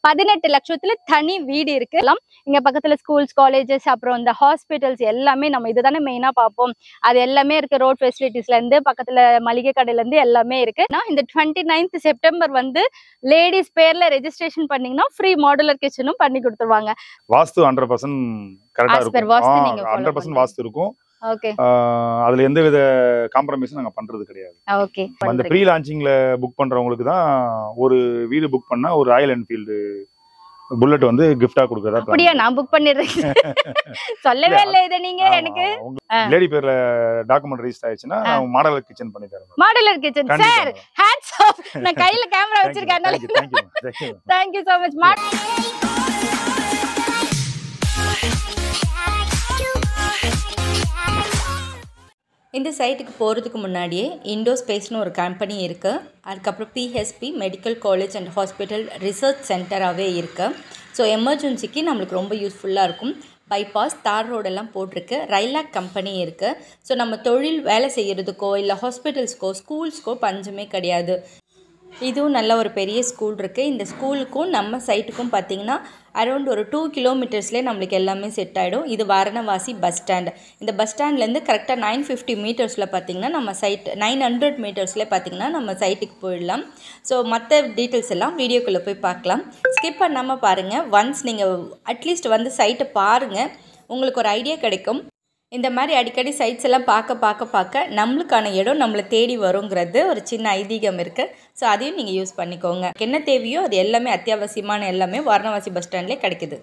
பதினெட்டு லட்சத்துல தனி வீடு இருக்கு எல்லாம் இங்க பக்கத்துல ஸ்கூல்ஸ் காலேஜஸ் அப்புறம் இந்த ஹாஸ்பிட்டல்ஸ் எல்லாமே நம்ம இதுதானே மெயினா பார்ப்போம் அது எல்லாமே இருக்கு ரோட் ஃபெசிலிட்டிஸ்ல இருந்து பக்கத்துல மளிகை கடையில இருந்து எல்லாமே இருக்கு நான் இந்த டுவெண்ட்டி நைன்த் செப்டம்பர் வந்து லேடிஸ் பேர்ல ரெஜிஸ்ட்ரேஷன் பண்ணீங்கன்னா ஃப்ரீ மாடுலர் கிச்சனும் பண்ணி கொடுத்துருவாங்க வாஸ்து ஹண்ட்ரட் பர்சன்ட் கரெக்டா As per வாஸ்து நீங்க இருக்கும் follow ஹண்ட்ரட் பர்சன்ட் பண்றீங்க. வாஸ்து இருக்கும் ஓகே ஆஹ் அதுல எந்த வித காம்ப்ரமைஸும் நாங்க பண்றது கிடையாது ஓகே அந்த ப்ரீ லான்ச்சிங்ல புக் பண்றவங்களுக்கு தான் ஒரு வீடு புக் பண்ணா ஒரு ராயல் என்ஃபீல்டு புல்லட் வந்து கிஃப்டா கொடுக்கறதா plan அப்படியா நான் புக் பண்ணிடுறேன் சொல்லவே இல்ல, இல்லை இதை நீங்க ஆமா, எனக்கு உங்க ஆ. லேடி பேர்ல டாக்குமெண்ட் ரெஜிஸ்டர் ஆயிடுச்சுன்னா ஆ. மாடலர் கிச்சன் பண்ணி தரேன் மாடுலர் கிச்சன் சார் கண்டிப்பா ஹேட்ஸ் ஆஃப் நான் கையில கேமரா வச்சிருக்கேன் thank you thank you thank you so much மாடு இந்த சைட்டுக்கு போகிறதுக்கு முன்னாடியே இண்டோ ஸ்பேஸ்னு ஒரு கம்பெனி இருக்குது அதுக்கப்புறம் BHP medical college and hospital research சென்டராகவே இருக்குது ஸோ எமர்ஜென்சிக்கு நம்மளுக்கு ரொம்ப யூஸ்ஃபுல்லாக இருக்கும் பைபாஸ் தார் ரோடெல்லாம் போட்டிருக்கு ரைலாக் கம்பெனி இருக்குது ஸோ நம்ம தொழில் வேலை செய்கிறதுக்கோ இல்லை ஹாஸ்பிட்டல்ஸ்க்கோ ஸ்கூல்ஸ்க்கோ பஞ்சமே கிடையாது இதுவும் நல்ல ஒரு பெரிய ஸ்கூல் இருக்குது இந்த ஸ்கூலுக்கும் நம்ம சைட்டுக்கும் பார்த்தீங்கன்னா அரௌண்ட் ஒரு டூ கிலோமீட்டர்ஸ்லேயே நம்மளுக்கு எல்லாமே செட் ஆகிடும் இது வாரணவாசி பஸ் ஸ்டாண்ட் இந்த பஸ் ஸ்டாண்ட்லேருந்து கரெக்டாக நைன் ஃபிஃப்டி மீட்டர்ஸில் பார்த்தீங்கன்னா நம்ம சைட் நைன் ஹண்ட்ரட் மீட்டர்ஸில் பார்த்தீங்கன்னா நம்ம சைட்டுக்கு போயிடலாம் ஸோ மற்ற டீட்டெயில்ஸ் எல்லாம் வீடியோக்குள்ளே போய் பார்க்கலாம் ஸ்கிப் பண்ணாமல் பாருங்கள் ஒன்ஸ் நீங்கள் அட்லீஸ்ட் வந்து சைட்டை பாருங்கள் உங்களுக்கு ஒரு ஐடியா கிடைக்கும் இந்த மாதிரி அடிக்கடி சைட்ஸ் எல்லாம் பார்க்க பார்க்க பார்க்க நம்மளுக்கான இடம் நம்மளை தேடி வருங்கிறது ஒரு சின்ன ஐதீகம் இருக்குது ஸோ அதையும் நீங்கள் யூஸ் பண்ணிக்கோங்க என்ன தேவையோ அது எல்லாமே அத்தியாவசியமான எல்லாமே வாரணவாசி பஸ் ஸ்டாண்ட்லேயே கிடைக்குது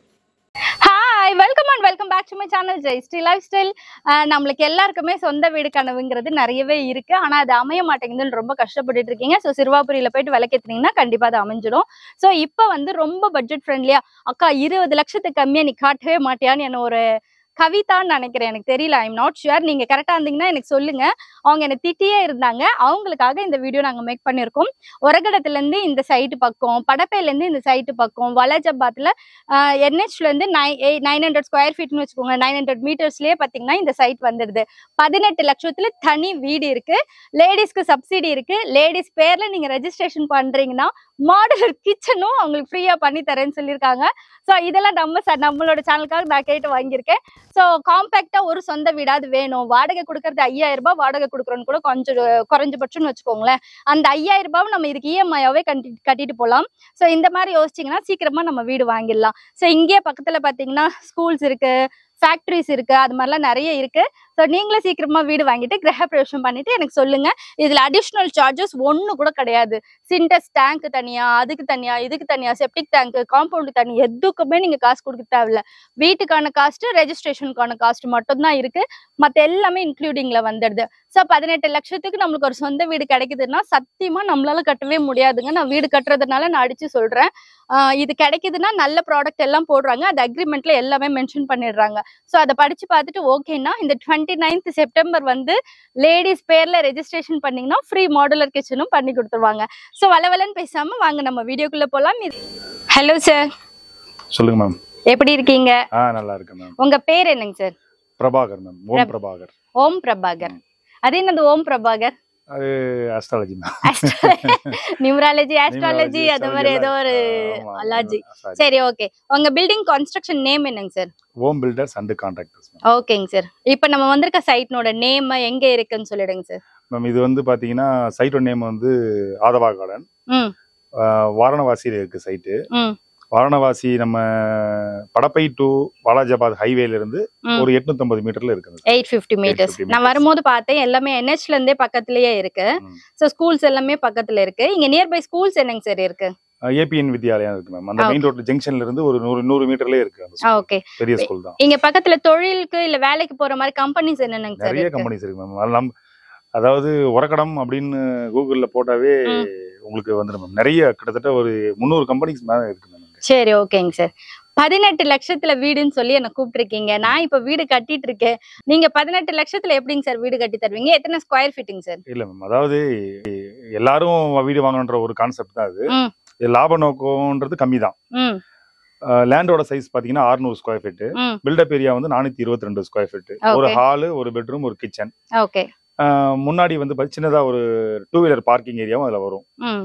hi welcome and welcome back to my channel Jai Shri lifestyle நம்மளுக்கு எல்லாருக்குமே சொந்த வீடு கனவுங்கிறது நிறையவே இருக்கு ஆனா அது அமைய மாட்டேங்குதுன்னு ரொம்ப கஷ்டப்பட்டுட்டு இருக்கீங்க ஸோ சிறுவாபுரியில போயிட்டு விளக்கேத்துனீங்கன்னா கண்டிப்பா அது அமைஞ்சிடும் ஸோ இப்போ வந்து ரொம்ப பட்ஜெட் ஃப்ரெண்ட்லியா அக்கா இருபது லட்சத்துக்கு கம்மியா நீ காட்டவே மாட்டியான்னு என்ன ஒரு கவிதான்னு நினைக்கிறேன் எனக்கு தெரியல ஐம் நாட் ஷுர் நீங்க கரெக்டா இருந்தீங்கன்னா எனக்கு சொல்லுங்க அவங்க எனக்கு திட்டியே இருந்தாங்க அவங்களுக்காக இந்த வீடியோ நாங்க மேக் பண்ணியிருக்கோம் ஒரகடத்துல இருந்து இந்த சைட்டு பக்கம் படப்பையில இருந்து இந்த சைட்டு பக்கம் வலஜபாத்ல என்ஹெச்ல இருந்து நைன் நைன் ஹண்ட்ரட் ஸ்கொயர் ஃபீட்னு வச்சுக்கோங்க நைன் ஹண்ட்ரட் மீட்டர்ஸ்லயே பாத்தீங்கன்னா இந்த சைட் வந்துடுது பதினெட்டு லட்சத்துல தனி வீடு இருக்கு லேடிஸ்க்கு சப்சிடி இருக்கு லேடிஸ் பேர்ல நீங்க ரெஜிஸ்ட்ரேஷன் பண்றீங்கன்னா மாடலர் கிச்சனும் அவங்களுக்கு ஃப்ரீயா பண்ணி தரேன்னு சொல்லியிருக்காங்க ஸோ இதெல்லாம் நம்ம ச- நம்மளோட சேனலுக்காக நான் கேட்டு வாங்கியிருக்கேன் ஸோ காம்பேக்டா ஒரு சொந்த வீடாவது வேணும் வாடகை கொடுக்கறது ஐயாயிரம் ரூபாய் வாடகை கொடுக்குறோன்னு கூட கொஞ்சம் குறைஞ்சபட்சம்னு வச்சுக்கோங்களேன் அந்த ஐயாயிரம் ரூபாவை நம்ம இதுக்கு இஎம்ஐயாவே கட்டி கட்டிட்டு போகலாம் ஸோ இந்த மாதிரி யோசிச்சிங்கன்னா சீக்கிரமா நம்ம வீடு வாங்கிடலாம் ஸோ இங்கேயே பக்கத்துல பாத்தீங்கன்னா ஸ்கூல்ஸ் இருக்கு ஃபேக்ட்ரிஸ் இருக்கு அது மாதிரிலாம் நிறைய இருக்கு ஸோ நீங்களே சீக்கிரமா வீடு வாங்கிட்டு கிரக பிரவேசம் பண்ணிட்டு எனக்கு சொல்லுங்க இதுல அடிஷ்னல் சார்ஜஸ் ஒண்ணு கூட கிடையாது சின்டெக்ஸ் டேங்க் தனியா அதுக்கு தனியா இதுக்கு தனியா செப்டிக் டேங்க் காம்பவுண்ட் தனி எதுக்குமே நீங்க காசு கொடுக்க தேவையில்ல வீட்டுக்கான காஸ்ட் ரெஜிஸ்ட்ரேஷனுக்கான காஸ்ட் மட்டும்தான் இருக்கு மத்த எல்லாமே இன்க்ளூடிங்ல வந்துடுது ஸோ பதினெட்டு லட்சத்துக்கு நம்மளுக்கு ஒரு சொந்த வீடு கிடைக்குதுன்னா சத்தியமா நம்மளால கட்டவே முடியாதுங்க நான் வீடு கட்டுறதுனால நான் அடிச்சு சொல்றேன் ஆஹ் இது கிடைக்குதுன்னா நல்ல ப்ராடக்ட் எல்லாம் போடுறாங்க அது அக்ரிமெண்ட்ல எல்லாமே மென்ஷன் பண்ணிடுறாங்க ஸோ அதை படிச்சு பார்த்துட்டு ஓகேன்னா இந்த டுவெண்ட்டி நைன்த் செப்டம்பர் வந்து லேடிஸ் பேர்ல ரெஜிஸ்ட்ரேஷன் பண்ணீங்கன்னா ஃப்ரீ மாடுலர் கிச்சனும் பண்ணி கொடுத்துருவாங்க ஸோ வளவலன்னு பேசாம வாங்க நம்ம வீடியோக்குள்ள போலாம் ஹலோ சார் சொல்லுங்க மேம் எப்படி இருக்கீங்க ஆ நல்லா இருக்கேன் மேம் உங்க பேர் என்னங்க சார் பிரபாகர் மேம் ஓம் பிரப்- பிரபாகர் ஓம் பிரபாகர் அது என்னது ஓம் பிரபாகர் அது அஸ்ட்ராலஜி மேம் நியூமராலஜி ஆஸ்ட்ராலஜி அது மாதிரி ஏதோ ஒரு அலாஜி சரி ஓகே உங்க பில்டிங் கன்ஸ்ட்ரக்ஷன் நேம் என்னங்க sir Om builders and contractors ma'am ஓகேங்க சார் இப்போ நம்ம வந்திருக்க சைட்னோட நேம் எங்க இருக்குன்னு சொல்லிடுங்க சார் மேம் இது வந்து பாத்தீங்கன்னா சைட்டோட நேம் வந்து ஆதவா கார்டன் ம் வாரணவாசியில் இருக்கு சைட்டு ம் வாரணவாசி நம்ம படப்பை டு வாலாஜாபாத் ஹைவேல இருந்து ம். ஒரு 850 மீட்டர்ல இருக்குது எயிட் ஃபிஃப்டி மீட்டர்ஸ் 850 நான் meters. வரும்போது பார்த்தேன் எல்லாமே என்ஹெச்ல இருந்தே பக்கத்துலயே இருக்கு ம். ஸோ ஸ்கூல்ஸ் எல்லாமே பக்கத்துல இருக்கு இங்க நியர்பை ஸ்கூல்ஸ் என்னங்க சார் இருக்கு ஏபிஎன் வித்யாலயம் இருக்கு மேம் அந்த ஆ, மெயின் ரோட் ஜங்ஷன்ல இருந்து ஒரு நூறு நூறு மீட்டர்லயே இருக்கு அந்த ஆ school. ஓகே பெரிய ஸ்கூல் தான் இங்க பக்கத்துல தொழிலுக்கு இல்ல வேலைக்கு போற மாதிரி கம்பெனிஸ் என்னென்னங்க சார் நிறைய இருக்கு கம்பெனிஸ் இருக்கு மேம் அதெல்லாம் அதாவது உரக்கடம் அப்படின்னு கூகுள்ல போட்டாவே ம். உங்களுக்கு வந்துடும் மேம் நிறைய கிட்டத்தட்ட ஒரு முந்நூறு கம்பெனிஸ் மேல இருக்கு மேம் இங்க. சரி ஓகேங்க சார் பதினெட்டு லட்சத்துல வீடுன்னு சொல்லி என்ன கூப்பிட்டுருக்கீங்க நான் இப்ப வீடு கட்டிட்டு இருக்கேன் நீங்க பதினெட்டு லட்சத்துல எப்படிங்க சார் வீடு கட்டி தருவீங்க எத்தனை ஸ்கொயர் ஃபீட்டுங்க சார் இல்ல மேம் அதாவது எல்லாரும் வீடு வாங்கணுன்ற ஒரு கான்செப்ட் தான் அது ம். இது லாப நோக்கம்ன்றது கம்மி தான் ம் லேண்டோட சைஸ் பாத்தீங்கன்னா 600 ஸ்கொயர் ஃபீட் ம் பில்டப் ஏரியா வந்து நானூத்தி இருபத்தி ரெண்டு ஸ்கொயர் ஃபீட் ஒரு Okay. ஹாலு ஒரு பெட்ரூம் ஒரு கிச்சன் ஓகே முன்னாடி வந்து பாத்தி- சின்னதா ஒரு டூ வீலர் பார்க்கிங் ஏரியாவும் அதுல வரும் ம்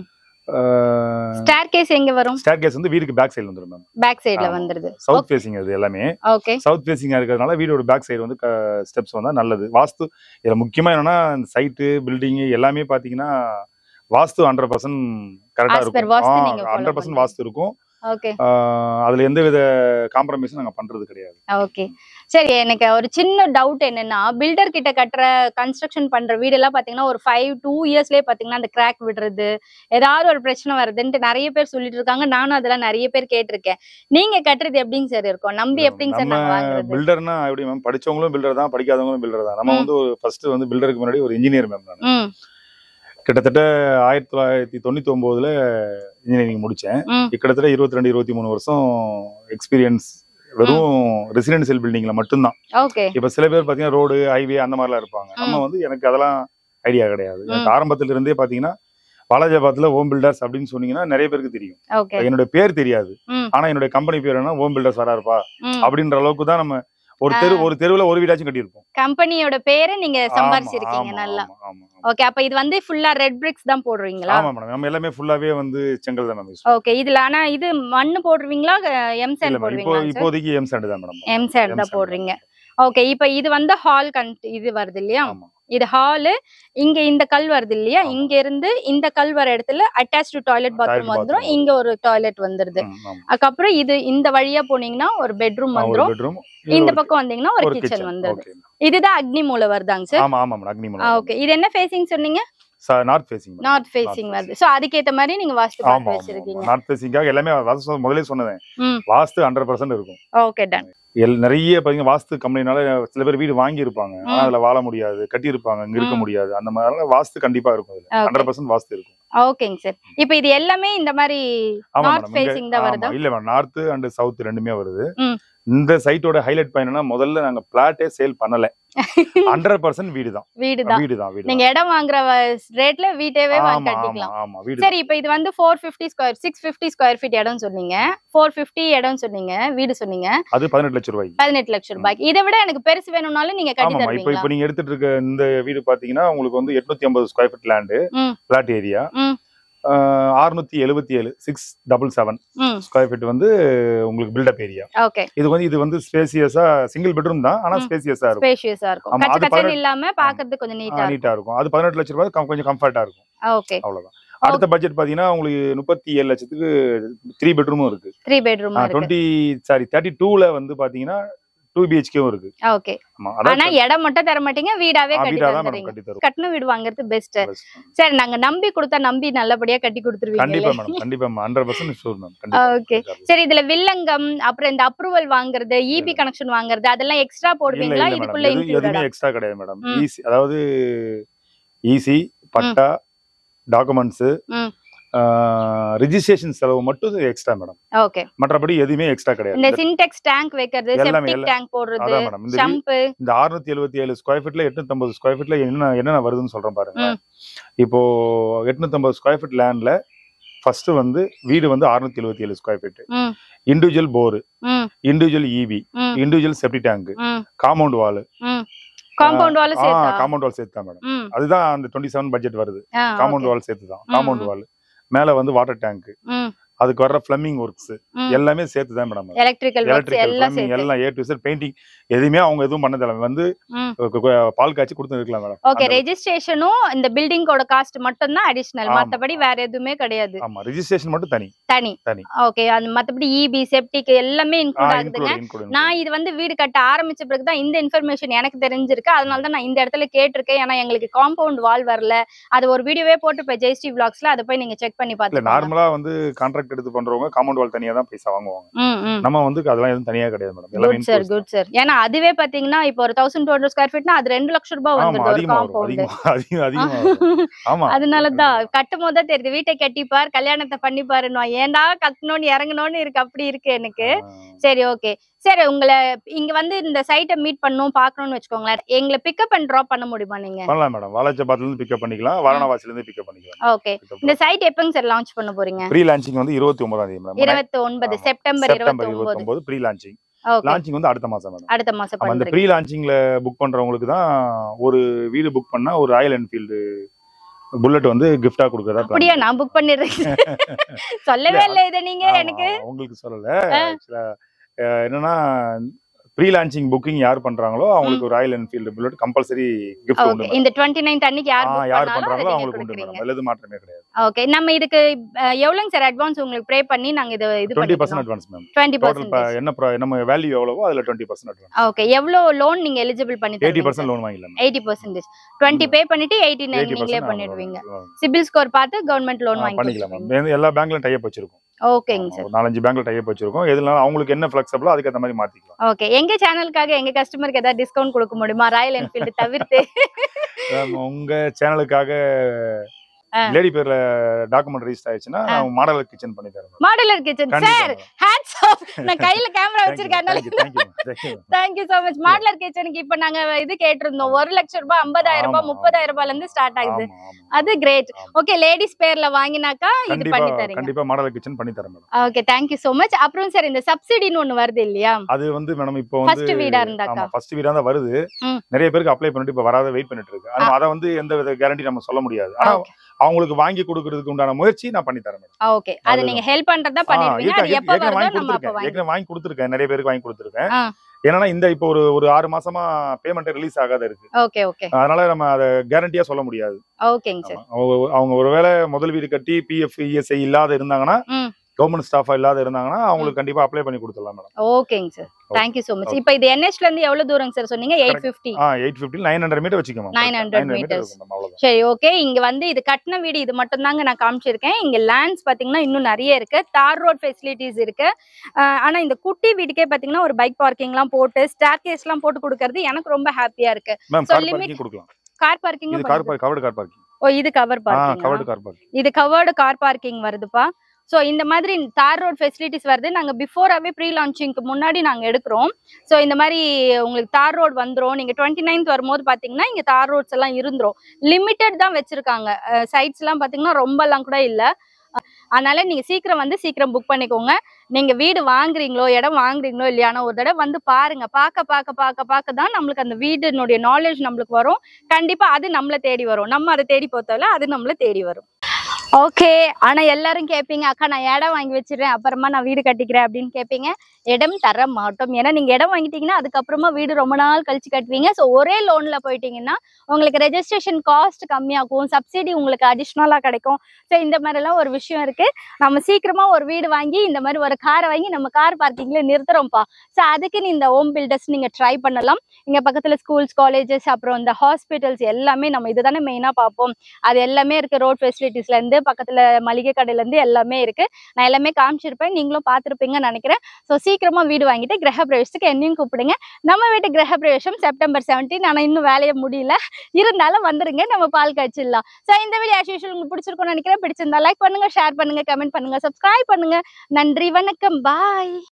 ஸ்டார் கேஸ் எங்க வரும் ஸ்டேர் கேஸ் வந்து வீடுக்கு பேக் சைடு வந்துடும் மேம் பேக் சைடுல ஆமா. வந்துருது சவுத் ஃபேசிங் அது எல்லாமே ஓகே சவுத் ஃபேசிங்கா இருக்கிறதுனால வீடோட பேக் சைடு வந்து ஸ்டெப்ஸ் வந்தா நல்லது வாஸ்து இதுல முக்கியமா என்னன்னா இந்த சைட்டு பில்டிங் எல்லாமே பாத்தீங்கன்னா வாஸ்து ஹண்ட்ரட் பர்சன்ட் கரெக்டா As per வாஸ்து நீங்க இருக்கும் follow ஹண்ட்ரட் பர்சன்ட் பண்றீங்க. வாஸ்து இருக்கும் ஓகே ஆஹ் அதுல எந்த வித காம்ப்ரமைஸும் நாங்க பண்றது கிடையாது ஓகே சரி எனக்கு ஒரு சின்ன டவுட் என்னன்னா பில்டர் கிட்ட கட்டுற கன்ஸ்ட்ரக்ஷன் பண்ற வீடு எல்லாம் பாத்தீங்கன்னா ஒரு ஃபைவ் டூ இயர்ஸ்லயே பாத்தீங்கன்னா அந்த கிராக் விடுறது ஏதாவது ஒரு பிரச்சனை வருதுன்ட்டு நிறைய பேர் சொல்லிட்டு இருக்காங்க நானும் அதெல்லாம் நிறைய பேர் கேட்டிருக்கேன் நீங்க கட்டுறது எப்படிங்க சார் இருக்கும் நம்பி எப்படிங்க சார் நம்ம நாங்க வாங்குறது பில்டர்னா எப்படி மேம் படிச்சவங்களும் பில்டர் தான் படிக்காதவங்களும் பில்டர் தான் நம்ம ம். வந்து ஒரு ஃபர்ஸ்ட் வந்து பில்டருக்கு முன்னாடி ஒரு இன்ஜினியர் மேம் நான் ம் கிட்டத்தட்ட ஆயிரத்தி தொள்ளாயிரத்தி தொண்ணூத்தி ஒன்பதுல இன்ஜினியரிங் முடிச்சேன் ம் கிட்டத்தட்ட இருபத்தி ரெண்டு இருபத்தி மூணு வருஷம் எக்ஸ்பீரியன்ஸ் வெறும் ரெசிடென்சியல் பில்டிங்ல மட்டும்தான் ஓகே இப்ப சில பேர் பாத்தீங்கன்னா ரோடு ஹைவே அந்த மாதிரிலாம் இருப்பாங்க நம்ம வந்து எனக்கு அதெல்லாம் ஐடியா கிடையாது எனக்கு ஆரம்பத்துல இருந்தே பாத்தீங்கன்னா வாலாஜாபாத்ல ஓம் பில்டர்ஸ் அப்படின்னு சொன்னீங்கன்னா நிறைய பேருக்கு தெரியும் ஓகே என்னோட பேர் தெரியாது ம் ஆனா என்னோட கம்பெனி பேர் என்ன ஓம் பில்டர்ஸ் வராருப்பா ம் அப்படின்ற அளவுக்கு தான் நம்ம ஒரு தெரு ஒரு தெருவுல ஒரு வீடாச்சும் கட்டியிருப்போம் கம்பெனியோட பேரை நீங்க சம்பாரிச்சிருக்கீங்க ஆமா, நல்லா ஆமா, ஆமா, ஆமா. ஓகே அப்ப இது வந்து ஃபுல்லா ரெட் பிரிக்ஸ் தான் போடுறீங்களா ஆமா மேடம் நம்ம எல்லாமே ஃபுல்லாவே வந்து செங்கல் தான் மேம் யூஸ் ஓகே இதுல ஆனா இது மண்ணு போடுவீங்களா எம் இல்ல சாண்ட் மேடம் இப்போ போடுவீங்களா சார் இப்போதைக்கு எம் சாண்ட் தான் மேடம் எம் சாண்ட் M தான் sand. போடுறீங்க ஓகே இப்போ இது வந்து ஹால் கன் இது வருது இல்லையா ஆமா இது ஹாலு இங்க இந்த கல் வருது இல்லையா ஆமா. இங்க இருந்து இந்த கல் வர இடத்துல அட்டாச்சு டாய்லெட் பாத்ரூம் Toilet வந்துரும் bathroom இங்க ஒரு டாய்லெட் வந்துருது ம், ஆமா. அதுக்கப்புறம் இது இந்த வழியா போனீங்கன்னா ஒரு பெட்ரூம் ஆ, ஒரு வந்துரும் பெட்ரூம் இந்த பக்கம் வந்தீங்கன்னா ஒரு ஒரு கிச்சன் கிச்சன் வந்துருது ஓகே இதுதான் அக்னி மூலை வருதாங்க சார் ஆமா ஆமா மேடம் அக்னி ஓகே இது என்ன ஃபேசிங் சொன்னீங்க நார்த் ஃபேசிங் நார்த் ஃபேசிங் வருது சோ அதுக்கேத்த மாதிரி நீங்க வாஸ்து ஆமா பார்த்து வச்சிருக்கீங்க நார்த் ஃபேசிங்காக எல்லாமே வாஸ்து முதலே சொன்னேன் ம். வாஸ்து ஹண்ட்ரட் பர்சன்ட் இருக்கும் ஓகே டன் எல் நிறைய பாத்தீங்கன்னா வாஸ்து கம்பெனினால சில பேர் வீடு வாங்கி இருப்பாங்க ஆனா ம். அதுல வாழ முடியாது கட்டி இருப்பாங்க இங்க இருக்க ம். முடியாது அந்த மாதிரி வாஸ்து கண்டிப்பா இருக்கும் அதுல ஓகே ஹண்ட்ரட் பர்சன்ட் வாஸ்து இருக்கும் ஓகேங்க சார் இப்போ இது எல்லாமே இந்த மாதிரி ஆமா நார்த் மேடம் ஃபேசிங் தான் வருதா இல்ல மேடம் நார்த் அண்ட் சவுத் ரெண்டுமே வருது ம். இந்த சைட்டோட ஹைலைட் பாயிண்ட்னா முதல்ல நாங்க பிளாட்டே சேல் பண்ணல ஹண்ட்ரட் பர்சன்ட் வீடு தான் வீடு தான் வீடு தான் வீடு நீங்க இடம் வாங்குற ரேட்ல வீட்டேவே தான். வாங்கி ஆமா ஆமா கட்டிக்கலாம் ஆமா வீடு சரி இப்போ இது வந்து four fifty square six fifty square feet இடம் சொன்னீங்க ஃபோர் ஃபிஃப்டி இடம் சொன்னீங்க வீடு சொன்னீங்க அது பதினெட்டு லட்சம் ரூபாய்க்கு பதினெட்டு லட்சம் ரூபாய்க்கு இதை விட எனக்கு பெருசு வேணும்னாலும் நீங்க கட்டி ஆமாமா இப்போ தருவீங்களா இப்போ நீங்க எடுத்துட்டு இருக்க இந்த வீடு பாத்தீங்கன்னா உங்களுக்கு வந்து எட்நூத்தி ஐம்பது ஸ்கொயர் ஃபீட் லேண்டு ம். பிளாட் ஏரியா ம். அறுநூத்தி எழுபத்தி ஏழு சிக்ஸ் டபுள் செவன் ம் ஸ்கொயர் ஃபீட் வந்து உங்களுக்கு பில்டப் ஏரியா ஓகே இது வந்து இது வந்து ஸ்பேசியஸா சிங்கிள் பெட்ரூம் தான் ஆனா ம். ஸ்பேசியஸா இருக்கும் ஸ்பேஷியஸா இருக்கும் ஆமா, கச்ச அது கச்சன்னு பதினெட்டு- இல்லாம பாக்குறதுக்கு கொஞ்சம் நீட்டா இருக்கும் நீட்டா இருக்கும் அது பதினெட்டு லட்சம் ரூபாய் கம்- கொஞ்சம் கம்ஃபர்ட்டா இருக்கும் ஓகே அவ்வளவுதான் அடுத்த பட்ஜெட் பாத்தீங்கன்னா உங்களுக்கு முப்பத்தி ஏழு லட்சத்துக்கு த்ரீ பெட்ரூமும் இருக்கு த்ரீ பெட்ரூம் இருக்கு டுவெண்ட்டி சாரி தேர்ட்டி டூல வந்து பாத்தீங்கன்னா டூ பிஹெச்கேவும் இருக்கு ஓகே ஆமா ஆனா அதான் இடம் மட்டும் தர மாட்டீங்க வீடாவே கட்டி வீடா தான் மேடம் தந்துறீங்க கட்டி தரும் கட்டின வீடு வாங்குறது பெஸ்ட் சரி நாங்க நம்பி கொடுத்தா நம்பி நல்லபடியா கட்டி கண்டிப்பா கொடுத்துருவீங்க மேடம் கண்டிப்பா hundred percent sure ma'am okay சரி இதுல வில்லங்கம் அப்புறம் இந்த அப்ரூவல் வாங்குறது இபி கனெக்ஷன் வாங்குறது அதெல்லாம் எக்ஸ்ட்ரா இல்ல போடுவீங்களா இல்ல மேடம் இதுக்குள்ள எது- எதுவுமே இன்க்ளூடடா எக்ஸ்ட்ரா கிடையாது மேடம் ம். ஈஸி அதாவது ஈசி பட்டா டாக்குமெண்ட்ஸ் ம். ரிஜிஸ்ட்ரேஷன் செலவு மட்டும் எக்ஸ்ட்ரா மேடம் ஓகே மற்றபடி எதுவுமே எக்ஸ்ட்ரா இந்த கிடையாது சின்டெக்ஸ் டேங்க் வைக்கிறது எல்லாமே, செப்டிக் எல்லா- டேங்க் போடுறது அதான் மேடம் இந்த வீ- ஷம்பு இந்த 677 எழுபத்தி ஏழு ஸ்கொயர் ஃபீட்ல எட்நூத்தி ஸ்கொயர் ஃபீட்ல என்ன என்னென்ன வருதுன்னு சொல்றேன் பாருங்க ம். இப்போ எட்நூத்தி ஸ்கொயர் ஃபீட் லேண்ட்ல ஃபர்ஸ்ட் வந்து வீடு வந்து 677 எழுபத்தி ஏழு ஸ்கொயர் ஃபீட் ம் இண்டிவிஜுவல் போர் ம் இண்டிவிஜுவல் இபி ம் இண்டிவிஜுவல் செப்டி டேங்க் ம் காம்பவுண்ட் வால் ம் காம்பவுண்ட் வால் சேர்த்தா காம்பவுண்ட் வால் சேர்த்து தான் மேடம் ம் அதுதான் அந்த டுவெண்ட்டி செவன் பட்ஜெட் வருது ஆ, காம்பவுண்ட் okay. வால் சேர்த்து தான் ம், காம்பவுண்ட் ம். வால் மேல வந்து வாட்டர் டேங்க் ம் அதுக்கு வர்ற ஃபிளமிங் ஒர்க்ஸ் ம் எல்லாமே சேர்த்து தான் மேடம் எலக்ட்ரிக்கல் ஒர்க்ஸ் எலக்ட்ரிக்கல் எல்லாம் ஃபிளமிங் சேர்த்து எல்லாம் ஏ டு செட் பெயிண்டிங் எதுவுமே அவங்க எதுவும் பண்ணதில்ல வந்து ம் கு- கு- பால் காய்ச்சி கொடுத்து இருக்கலாம் மேடம் ஓகே ரெஜிஸ்ட்ரேஷனும் இந்த பில்டிங்கோட காஸ்ட் மட்டும் தான் அடிஷனல் ஆமா. மத்தபடி வேற எதுவுமே கிடையாது ஆமா ரிஜிஸ்ட்ரேஷன் மட்டும் தனி தனி தனி. ஓகே அது மத்தபடி இபி செப்டிக் எல்லாமே இன்க்ளூட் ஆகுதுங்க இன்க்ளூட் இன்க்ளூட் நான் இது வந்து வீடு கட்ட ஆரம்பிச்ச பிறகு தான் இந்த இன்ஃபர்மேஷன் எனக்கு தெரிஞ்சிருக்கு அதனால தான் நான் இந்த இடத்துல கேட்டிருக்கேன் ஏன்னா எங்களுக்கு காம்பவுண்ட் வால் வரல அது ஒரு வீடியோவே போட்டு இப்போ ஜெயஸ்ரீ vlogsல அதை போய் நீங்க செக் பண்ணி இல்ல பார்த்துக்கோங்க நார்மலா வந்து கான்ட்ராக்ட் எடுத்து பண்றவங்க காம்பவுண்ட் வால் தனியா தான் பைசா வாங்குவாங்க ம் ம் நம்ம வந்து அதெல்லாம் எதுவும் தனியா கிடையாது மேடம் எல்லாமே good sir include good sir ஏன்னா அதுவே பாத்தீங்கன்னா இப்போ ஒரு தௌசண்ட் டூ ஹண்ட்ரட் ஸ்கொயர் ஃபீட்னா அது ரெண்டு லட்சம் ரூபாய் ஆமா வந்துருது ஒரு அதிகமா வரும் காம்பவுண்ட் அதிகமா அதிகம் அதிகமா வரும். ஆமா அதனாலதான் கட்டும் போது தான் தெரியுது வீட்டை கட்டிப்பார் கல்யாணத்தை பண்ணிப்பாருன்னு ஏன்டா கட்டணும்னு இறங்கணும்னு இருக்கு அப்படி இருக்கு எனக்கு ஆ. சரி ஓகே சரி உங்களை இங்க வந்து இந்த சைட்டை மீட் பண்ணணும் பார்க்கணும்னு வச்சுக்கோங்களேன் எங்களை பிக்கப் அண்ட் ட்ராப் பண்ண முடியுமா நீங்க பண்ணலாம் மேடம் வாலாஜாபாத்ல இருந்து பிக்கப் பண்ணிக்கலாம் வாரணாசில இருந்து பிக்கப் பண்ணிக்கலாம் ஓகே இந்த சைட் எப்பங்க சார் லான்ச் பண்ண போறீங்க ப்ரீ லான்ச்சிங் வந்து இருபத்தி ஒன்பதாம் தேதி மேடம் இருபத்தி ஒன்பது ஆமா. செப்டம்பர் இருபத்தி செப்டம்பர் ஒன்பது இருபத்தி ஒன்பது ப்ரீ லான்ச்சிங் ஓகே லான்ச்சிங் வந்து அடுத்த மாசம் மேடம் அடுத்த மாசம் நம்ம அந்த பண்றீங்க ப்ரீ லான்ச்சிங்ல புக் பண்றவங்களுக்கு தான் ஒரு வீடு புக் பண்ணா ஒரு ராயல் என்ஃபீல்டு புல்லட் வந்து கிஃப்டா கொடுக்கறதா plan அப்படியா நான் புக் பண்ணிடுறேன் சொல்லவே இல்ல, இல்லை இதை நீங்க ஆமா, எனக்கு ஆமா, உங்களுக்கு சொல்லல Actually, அஹ், என்னன்னா ப்ரீ லான்ச்சிங் புக்கிங் யார் பண்றாங்களோ அவங்களுக்கு Royal Enfield Bullet compulsory gift உண்டு ஓகே madam. இந்த டுவெண்ட்டி நைன் அன்னைக்கு யார் ஆ, book யார் பண்ணாலும் பண்றாங்களோ அதை அவங்களுக்கு நீங்க உண்டு கொடுக்குறீங்க மேடம் எது மாற்றமே கிடையாது ஓகே நம்ம இதுக்கு அஹ், எவ்வளவுங்க சார் அட்வான்ஸ் உங்களுக்கு ப்ரே பண்ணி நாங்க இது இது டுவெண்ட்டி பர்சன்ட் பண்ணிக்கலாம் advance ma'am twenty total percent என்ன pro- நம்ம வேல்யூ எவ்வளவோ அதுல டுவெண்ட்டி பர்சன்ட் அட்வான்ஸ் ஓகே எவ்வளவு லோன் நீங்க எலிஜிபிள் பண்ணி எயிட்டி தருவீங்க பர்சன்ட் லோன் வாங்கிடலாம் எயிட்டி பர்சன்டேஜ் டுவெண்ட்டி பே பண்ணிட்டு எயிட்டி நைன் எயிட்டி நீங்களே பர்சன்ட் பண்ணிடுவீங்க சிபில் ஸ்கோர் பார்த்து கவர்மெண்ட் லோன் வாங்கி பண்ணிக்கலாம் கொடுத்துருவீங்க. மேம் எல்லா பேங்க்லயும் டைப் வச்சிருக்கோம் ஓகேங்க சார் ஒரு நாலஞ்சு பேங்க்ல டைப் வச்சிருக்கோம் எதுனாலும் அவங்களுக்கு என்ன ஃபிளெக்சிபிளோ அதுக்கு அந்த மாதிரி மாத்திக்கலாம் ஓகே எங்க சேனலுக்காக எங்க கஸ்டமருக்கு ஏதாவது டிஸ்கவுண்ட் கொடுக்க முடியுமா ராயல் என்ஃபீல்டு தவிர்த்து மேம், உங்க சேனலுக்காக ஆ. லேடி பேர்ல டாக்குமெண்ட் ரெஜிஸ்டர் ஆயிடுச்சுன்னா நான் மாடலர் கிச்சன் பண்ணி தரேன் modular kitchen sir hats off நான் கையில கேமரா வச்சிருக்கேன் தேங்க்யூ சோ மச் மாடலர் கிச்சனுக்கு இப்ப நாங்க இது கேட்டிருந்தோம் ஒரு லட்சம் ரூபாய் ஐம்பதாயிரம் ரூபாய் ஆமா, முப்பதாயிரம் ரூபாய்ல இருந்து ஸ்டார்ட் ஆகுது அது கிரேட் ஆமா. ஓகே லேடிஸ் பேர்ல வாங்கினாக்கா இது கண்டிப்பா பண்ணி தரீங்க கண்டிப்பா மாடலர் கிச்சன் பண்ணி தரேன் madam okay thank you so much அப்புறம் சார் இந்த சப்சிடின்னு ஒண்ணு வருது இல்லையா அது வந்து மேடம் இப்போ ஃபர்ஸ்ட் வந்து வீடா இருந்தாக்கா ஆமா ஃபர்ஸ்ட் வீடா தான் வருது ம். நிறைய பேருக்கு அப்ளை பண்ணிட்டு இப்ப வராத வெயிட் பண்ணிட்டு இருக்கு ஆனா அதை வந்து எந்த வித கேரண்டி நம்ம சொல்ல முடியாது ஆனா Okay. அவங்களுக்கு வாங்கி கொடுக்கறதுக்கு உண்டான முயற்சி நான் பண்ணி தரேன் மேடம் ஓகே அது நீங்க ஹெல்ப் பண்றதா பண்ணிடுவீங்க அது எப்ப வருதோ வாங்கி நம்ம அப்ப கொடுத்துருக்கேன் வாங்கி ஏற்கனவே வாங்கி கொடுத்துருக்கேன் நிறைய பேருக்கு வாங்கி கொடுத்துருக்கேன் ஆ. ஏன்னா இந்த இப்போ ஒரு ஒரு ஆறு மாசமா பேமெண்ட் ரிலீஸ் ஆகாத இருக்கு ஓகே ஓகே அதனால நம்ம அதை கேரண்டியா சொல்ல முடியாது ஓகேங்க சார் ஆமா. அவங்க- அவங்க ஒருவேளை முதல் வீடு கட்டி பிஎஃப் இஎஸ்ஐ இல்லாத இருந்தாங்கன்னா ம். கவர்மெண்ட் ஸ்டாஃபா இல்லாத இருந்தாங்கன்னா அவங்களுக்கு கண்டிப்பா அப்ளை பண்ணி கொடுத்துடலாம் மேடம் ஓகேங்க சார் தேங்க்யூ சோ மச் இப்போ இது என்எஸ்ல இருந்து எவ்வளவு தூரங்க சார் சொன்னீங்க எயிட் ஃபிஃப்டி ஆ eight fifty nine hundred metre வச்சுக்கோங்க 900 meters. அவ்வளவுதான் சரி ஓகே இங்க வந்து இது கட்டின வீடு இது மட்டும் தாங்க நான் காமிச்சிருக்கேன் இங்க லேண்ட்ஸ் பாத்தீங்கன்னா இன்னும் நிறைய இருக்கு தார் ரோட் ஃபெசிலிட்டிஸ் இருக்கு ஆஹ் ஆனா இந்த குட்டி வீட்டுக்கே பாத்தீங்கன்னா ஒரு பைக் பார்க்கிங் எல்லாம் போட்டு ஸ்டார் கேஸ் எல்லாம் போட்டு கொடுக்கறது எனக்கு ரொம்ப ஹாப்பியா இருக்கு ma'am So, car limit- parking கொடுக்கலாம் கார் பார்க்கிங் இது car park covered car parking ஓ இது கவர் ஆ பார்க்கிங் கவர்டு கார் பார்க்கிங் இது கவர்டு கார் பார்க்கிங் வருதுப்பா ஸோ இந்த மாதிரி தார் ரோட் ஃபெசிலிட்டிஸ் வருது நாங்கள் பிஃபோராகவே ப்ரீ லான்ச்சிங்க்கு முன்னாடி நாங்கள் எடுக்கிறோம் ஸோ இந்த மாதிரி உங்களுக்கு தார் ரோட் வந்துடும் நீங்கள் டுவெண்ட்டி நைன்த் வரும்போது பார்த்தீங்கன்னா இங்கே தார் ரோட்ஸ் எல்லாம் இருந்துரும் லிமிட்டட் தான் வச்சுருக்காங்க சைட்ஸ்லாம் பார்த்தீங்கன்னா ரொம்பலாம் கூட இல்லை அதனால நீங்கள் சீக்கிரம் வந்து சீக்கிரம் புக் பண்ணிக்கோங்க நீங்கள் வீடு வாங்குறீங்களோ இடம் வாங்குறீங்களோ இல்லையானா ஒரு தடவை வந்து பாருங்க பார்க்க பார்க்க பார்க்க பார்க்க தான் நம்மளுக்கு அந்த வீடினுடைய நாலேஜ் நம்மளுக்கு வரும் கண்டிப்பாக அது நம்மளை தேடி வரும் நம்ம அதை தேடி போத்தால அது நம்மளை தேடி வரும் ஓகே ஆனா எல்லாரும் கேட்பீங்க அக்கா நான் இடம் வாங்கி வச்சிடுறேன் அப்புறமா நான் வீடு கட்டிக்கிறேன் அப்படின்னு கேட்பீங்க இடம் தர மாட்டோம் ஏன்னா நீங்க இடம் வாங்கிட்டீங்கன்னா அதுக்கப்புறமா வீடு ரொம்ப நாள் கழிச்சு கட்டுவீங்க ஸோ ஒரே லோன்ல போயிட்டீங்கன்னா உங்களுக்கு ரெஜிஸ்ட்ரேஷன் காஸ்ட் கம்மியாகும் சப்சிடி உங்களுக்கு அடிஷ்னலா கிடைக்கும் ஸோ இந்த மாதிரி எல்லாம் ஒரு விஷயம் இருக்கு நம்ம சீக்கிரமா ஒரு வீடு வாங்கி இந்த மாதிரி ஒரு காரை வாங்கி நம்ம கார் பார்க்கிங்ல நிறுத்துறோம்ப்பா ஸோ அதுக்கு நீ இந்த ஹோம் பில்டர்ஸ் நீங்க ட்ரை பண்ணலாம் இங்க பக்கத்துல ஸ்கூல்ஸ் காலேஜஸ் அப்புறம் இந்த ஹாஸ்பிட்டல்ஸ் எல்லாமே நம்ம இதுதானே மெயினா பார்ப்போம் அது எல்லாமே இருக்கு ரோட் ஃபெசிலிட்டிஸ்ல இருந்து பக்கத்துல மளிகை கடையில இருந்து எல்லாமே இருக்கு நான் எல்லாமே காமிச்சிருப்பேன் நீங்களும் பார்த்திருப்பீங்கன்னு நினைக்கிறேன் ஸோ சீக்கிரமா வீடு வாங்கிட்டு கிரக பிரவேசத்துக்கு என்னையும் கூப்பிடுங்க நம்ம வீட்டு கிரக பிரவேசம் செப்டம்பர் செவன்டீன் ஆனா இன்னும் வேலையை முடியல இருந்தாலும் வந்துருங்க நம்ம பால் காய்ச்சிடலாம் ஸோ இந்த வீடியோ ஆஸ் யூஷுவல் உங்களுக்கு பிடிச்சிருக்கும்னு நினைக்கிறேன் பிடிச்சிருந்தா லைக் பண்ணுங்க ஷேர் பண்ணுங்க கமெண்ட் பண்ணுங்க சப்ஸ்கிரைப் பண்ணுங்க நன்றி வணக்கம் பாய்